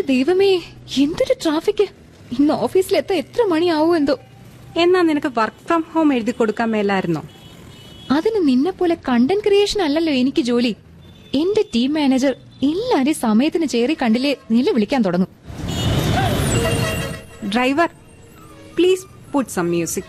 എന്റെ ദൈവമേ എന്തൊരു ട്രാഫിക് ഇന്ന് ഓഫീസിലെത്താൻ എത്ര മണിയാവോ എന്തോ എന്നാ നിനക്ക് വർക്ക് ഫ്രം ഹോം എഴുതി കൊടുക്കാൻ മേലായിരുന്നോ അതിന് നിന്നെ പോലെ കണ്ടന്റ് ക്രിയേഷൻ അല്ലല്ലോ എനിക്ക് ജോലി എന്റെ ടീം മാനേജർ എല്ലാരെയും സമയത്തിന് ചേറി കണ്ടില്ലേ നിലവിളിക്കാൻ തുടങ്ങും driver please put some music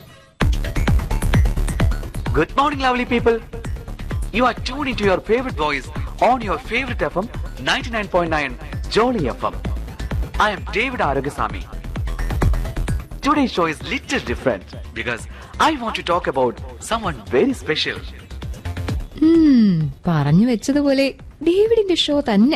Good morning, lovely people. You are tuned into your favorite voice on your favorite FM 99.9 Jolly FM. I am David Aragasamy. Today's show is little different because I want to talk about someone very special. ഉം, പറഞ്ഞു വെച്ചതുപോലെ ഡേവിഡിന്റെ show തന്നെ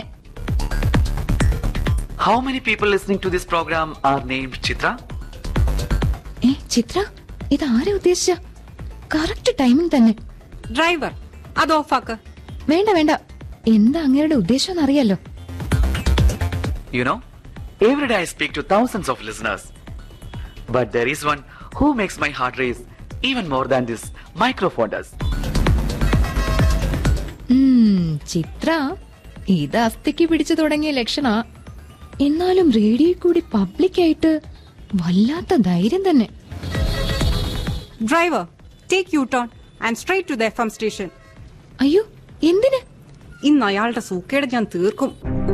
How many people listening to this program are named Chitra? ഏ ചിത്ര ഇത് ആരെ ഉദ്ദേശിച്ച correct timing തന്നെ ഡ്രൈവർ അത് ഓഫാക്ക് വേണ്ട വേണ്ട എന്താ അങ്ങയുടെ ഉദ്ദേശം എന്നറിയാലോ You know, every day I speak to thousands of listeners. But there is one who makes my heart race even more than this microphone does. ഉം, ചിത്ര ഇത് അസ്ഥിക്ക് പിടിച്ചു തുടങ്ങിയ ലക്ഷണ എന്നാലും റേഡിയോ കൂടി പബ്ലിക്കായിട്ട് വല്ലാത്ത ധൈര്യം തന്നെ driver take U turn and straight to the F M station അയ്യോ എന്തിന് ഇന്ന് അയാളുടെ സൂക്കേട് ഞാൻ തീർക്കും